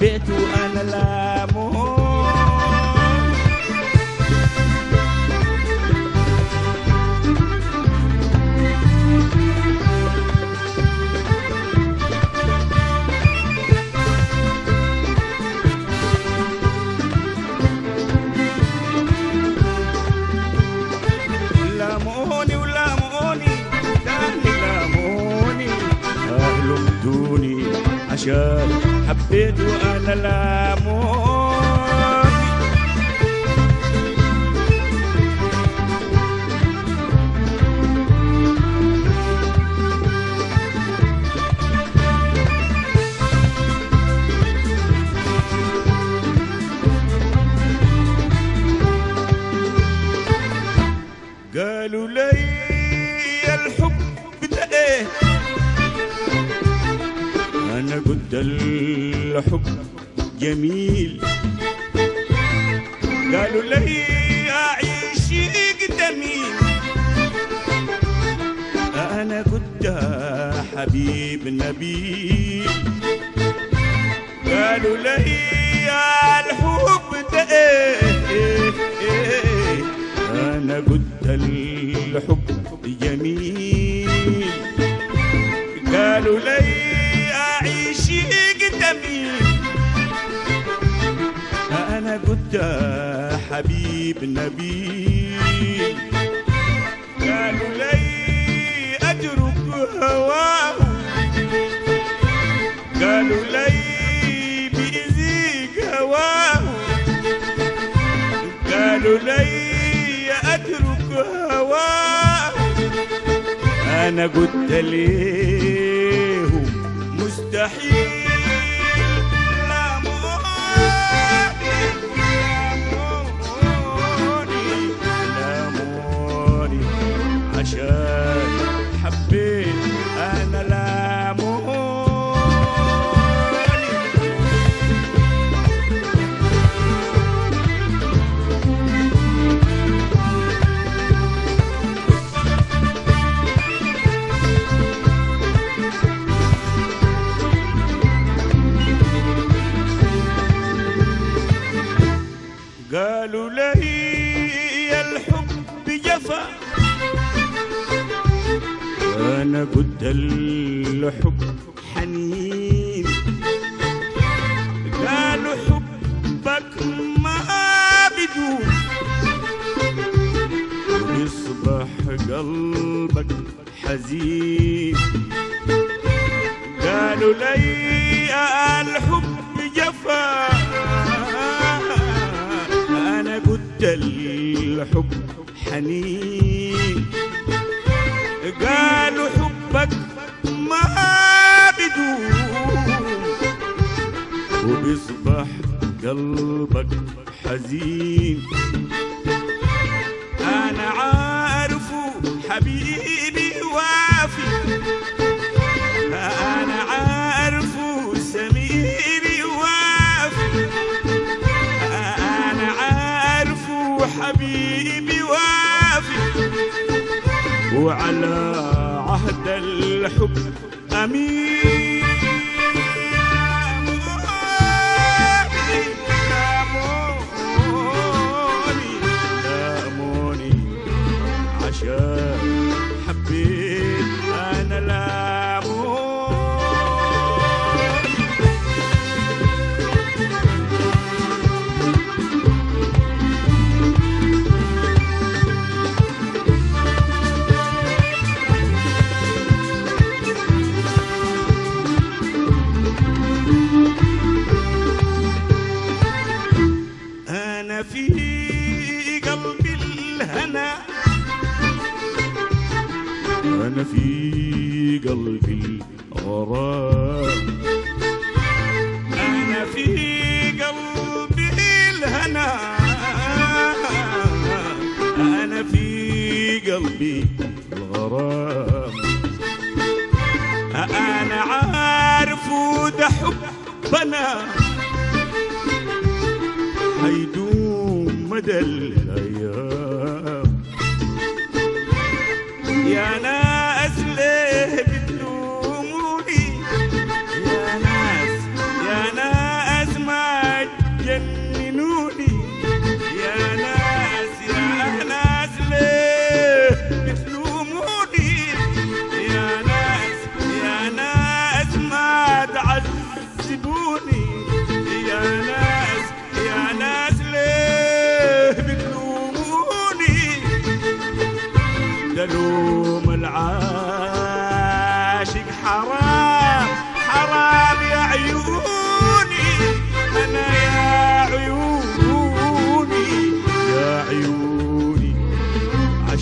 حبيته انا لامون لاموني ولاموني تاني لاموني اهله بدوني عشان حبيت وانا لاموني قالوا لي الحب ده ايه انا قلت الحب جميل قالوا لي اعيش قدامي انا قلت حبيب نبيل قالوا لي الحب ده ايه, إيه, إيه انا قلت الحب جميل قالوا لي اعيش قدامي انا قلت حبيب نبيل قالوا لي اترك هواه قالوا لي بيزيك هواه قالوا لي اترك هواه انا قلت ليهم مستحيل لا موني لا موني عشان حبيت انا لا موني قالوا لي الحب جفا انا قلت الحب حنين قالوا حبك ما بدون ويصبح قلبك حزين قالوا لي الحب جفا انا قلت الحب حنين قالوا حبك ما بدون وبيصبح قلبك حزين انا عارف حبيبي وافي انا عارف سميري وافي انا عارف حبيبي وافي وعلى عهد الحب امين لاموني لاموني عشان حبيت انا لاموني أنا في قلبي الهنا أنا في قلبي الغرام أنا في قلبي الهنا أنا في قلبي الغرام أنا عارف ده حبنا حيدوم مدى الأيام يا ناس ليه بتلوموني يا ناس يا ناس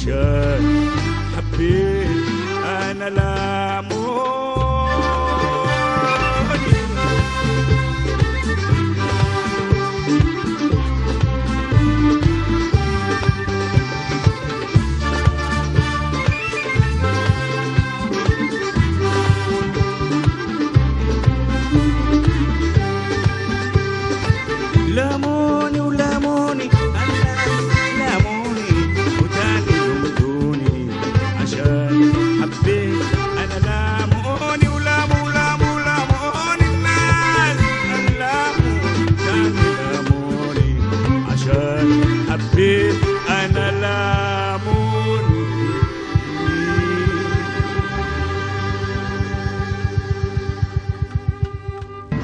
عشان حبيت انا لا